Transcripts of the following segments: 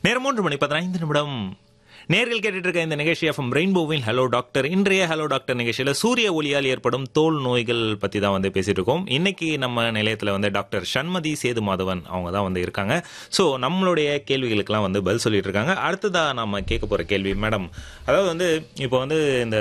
நேரம் மூன்று மணி பதினைந்து நிமிடம் நேர்கள் கேட்டுட்டு இருக்க இந்த நிகழ்ச்சி எஃப்எம் ரெயின்போவின் ஹலோ டாக்டர் இன்றைய ஹலோ டாக்டர் நிகழ்ச்சியில சூரிய ஒளியால் ஏற்படும் தோல் நோய்கள் பத்தி தான் வந்து பேசிட்டு இருக்கோம் இன்னைக்கு நம்ம நிலையத்துல வந்து டாக்டர் சண்மதி சேது மாதவன் அவங்க தான் வந்து இருக்காங்க ஸோ நம்மளுடைய கேள்விகளுக்கெல்லாம் வந்து பதில் சொல்லிட்டு இருக்காங்க அடுத்ததா நம்ம கேட்க போற கேள்வி மேடம் அதாவது வந்து இப்போ வந்து இந்த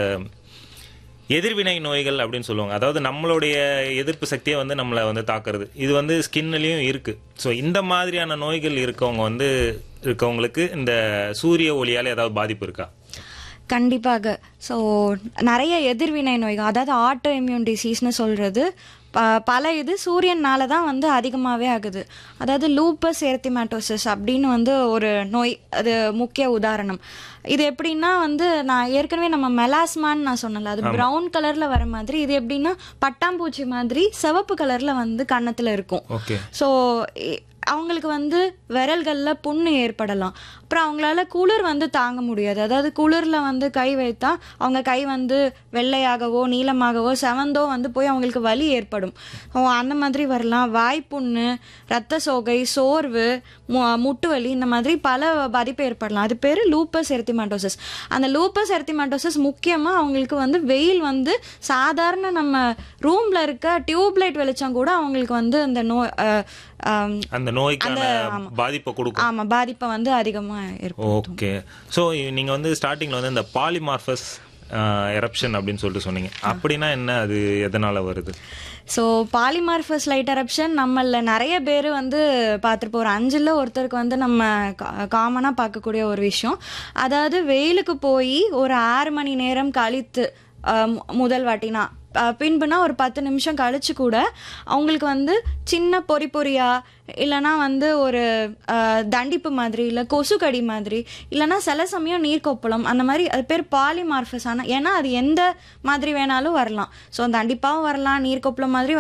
எதிர்வினை நோய்கள் அப்படின்னு சொல்லுவாங்க அதாவது நம்மளுடைய எதிர்ப்பு சக்தியை வந்து நம்மளை வந்து தாக்குறது இது வந்து ஸ்கின்னுலேயும் இருக்கு ஸோ இந்த மாதிரியான நோய்கள் இருக்கவங்க வந்து இருக்கவங்களுக்கு இந்த சூரிய ஒளியால் ஏதாவது பாதிப்பு இருக்கா கண்டிப்பாக ஸோ நிறைய எதிர்வினை நோய்கள் அதாவது ஆட்டோ இம்யூன் டிசீஸ்னு சொல்கிறது ப பல இது சூரியனால தான் வந்து அதிகமாகவே ஆகுது அதாவது லூப்பஸ் எர்த்திமேட்டோசிஸ் அப்படின்னு வந்து ஒரு நோய் அது முக்கிய உதாரணம் இது எப்படின்னா வந்து நான் ஏற்கனவே நம்ம மெலாஸ்மான்னு நான் சொன்னல அது ப்ரௌன் கலரில் வர மாதிரி இது எப்படின்னா பட்டாம்பூச்சி மாதிரி சிவப்பு கலரில் வந்து கன்னத்தில் இருக்கும் ஓகே ஸோ அவங்களுக்கு வந்து விரல்களில் புண்ணு ஏற்படலாம் அப்புறம் அவங்களால குளிர் வந்து தாங்க முடியாது அதாவது குளிரில் வந்து கை வைத்தா அவங்க கை வந்து வெள்ளையாகவோ நீளமாகவோ செவந்தோ வந்து போய் அவங்களுக்கு வலி ஏற்படும் ஓ அந்த மாதிரி வரலாம் வாய்ப்புண்ணு ரத்த சோகை சோர்வு மு- முட்டு வலி இந்த மாதிரி பல பாதிப்பு ஏற்படலாம் அது பேர் லூப்பஸ் எர்த்திமாட்டோசிஸ் அந்த லூப்பஸ் எர்த்திமாட்டோசிஸ் முக்கியமாக அவங்களுக்கு வந்து வெயில் வந்து சாதாரண நம்ம ரூமில் இருக்க டியூப்லைட் வெளிச்சம் கூட அவங்களுக்கு வந்து அந்த நோய் அஹ், ஆம், அந்த நோய்க்கான பாதிப்பை கொடுக்கும் ஆமா பாதிப்பை வந்து அதிகமா இருக்கும் ஓகே ஸோ நீங்க வந்து ஸ்டார்டிங்ல வந்து இந்த பாலிமார்பஸ் எரப்ஷன் அப்படின்னு சொல்லிட்டு சொன்னீங்க அப்படின்னா என்ன அது எதனால வருது ஸோ பாலிமார்பஸ் லைட் eruption நம்மள நிறைய பேர் வந்து பார்த்துருப்போம் ஒரு அஞ்சில் ஒருத்தருக்கு வந்து நம்ம காமனாக பார்க்கக்கூடிய ஒரு விஷயம் அதாவது வெயிலுக்கு போய் ஒரு ஆறு மணி நேரம் கழித்து அஹ், மு- முதல் வாட்டினா அஹ், பின்புனா ஒரு பத்து நிமிஷம் கழிச்சு கூட அவங்களுக்கு வந்து சின்ன பொறி பொறியா இல்லைனா வந்து ஒரு அஹ், தண்டிப்பு மாதிரி இல்லை கொசுக்கடி மாதிரி இல்லைனா சில சமயம் நீர்க்கொப்பளம் அந்த மாதிரி அது பேர் பாலிமார்பஸ் ஆனால் ஏன்னா அது எந்த மாதிரி வேணாலும் வரலாம் ஸோ தண்டிப்பாகவும் வரலாம் நீர்க்கொப்பளம் மாதிரி